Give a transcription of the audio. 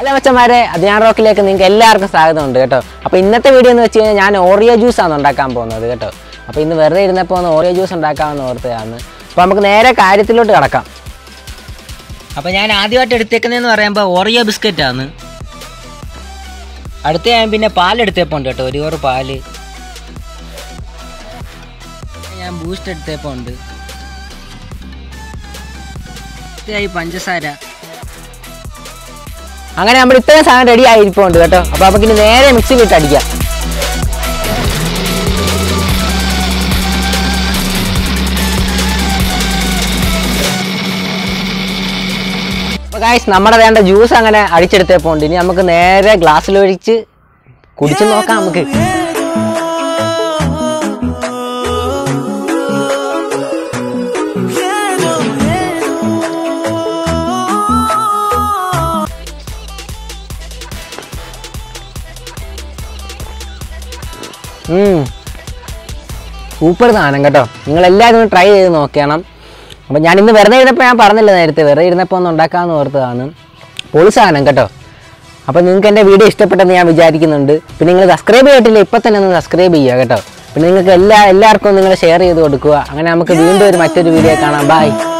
hello മച്ചന്മാരെ അധ്യാൻ റോക്കിലേക്ക് നിങ്ങൾക്ക് എല്ലാവർക്കും സ്വാഗതമുണ്ട് കേട്ടോ അപ്പോൾ ഇന്നത്തെ വീഡിയോ എന്ന് വെച്ച് കഴിഞ്ഞാൽ ഞാൻ ഓറിയോ ജ്യൂസാണ് ഉണ്ടാക്കാൻ പോകുന്നത് കേട്ടോ അപ്പോൾ ഇന്ന് വെറുതെ ഇരുന്നപ്പോൾ ഒന്ന് ഓറിയോ ജ്യൂസ് ഉണ്ടാക്കാമെന്ന് ഓർത്തതാണ് അപ്പോൾ നമുക്ക് നേരെ കാര്യത്തിലോട്ട് കിടക്കാം അപ്പോൾ ഞാൻ ആദ്യമായിട്ട് എടുത്തേക്കുന്നതെന്ന് പറയുമ്പോൾ ഓറിയോ ബിസ്ക്കറ്റാണ് അടുത്ത ഞാൻ പിന്നെ പാലെടുത്തേപ്പുണ്ട് കേട്ടോ ഒരു ഓറ് പാല് ഞാൻ ബൂസ്റ്റ് എടുത്തേപ്പുണ്ട് അടുത്തതായി പഞ്ചസാര അങ്ങനെ നമ്മൾ ഇത്രയും സാധനം റെഡി ആയിരിപ്പുണ്ട് കേട്ടോ അപ്പോൾ നമുക്ക് ഇനി നേരെ മിക്സിയിലിട്ട് അടിക്കാം അപ്പോൾ ഗായ്സ് നമ്മുടെ വേണ്ട ജ്യൂസ് അങ്ങനെ അടിച്ചെടുത്തേപ്പോണ്ട് ഇനി നമുക്ക് നേരെ ഗ്ലാസ്സിലൊഴിച്ച് കുടിച്ച് നോക്കാം നമുക്ക് സൂപ്പർ സാധനം കേട്ടോ നിങ്ങൾ എല്ലാവരും ഒന്ന് ട്രൈ ചെയ്ത് നോക്കണം അപ്പോൾ ഞാൻ ഇന്ന് വെറുതെ ഇരുന്നപ്പോൾ ഞാൻ പറഞ്ഞില്ല നേരത്തെ വെറുതെ ഇരുന്നപ്പോൾ ഒന്ന് ഉണ്ടാക്കാമെന്ന് ഓർത്തതാണ് പൊളി സാധനം കേട്ടോ അപ്പോൾ നിങ്ങൾക്ക് എൻ്റെ വീഡിയോ ഇഷ്ടപ്പെട്ടെന്ന് ഞാൻ വിചാരിക്കുന്നുണ്ട് പിന്നെ നിങ്ങൾ സബ്സ്ക്രൈബ് ചെയ്തിട്ടില്ല ഇപ്പോൾ തന്നെ ഒന്ന് സബ്സ്ക്രൈബ് ചെയ്യുക കേട്ടോ പിന്നെ നിങ്ങൾക്ക് എല്ലാ എല്ലാവർക്കും നിങ്ങൾ ഷെയർ ചെയ്ത് കൊടുക്കുക അങ്ങനെ നമുക്ക് വീണ്ടും ഒരു മറ്റൊരു വീഡിയോ കാണാം ബൈ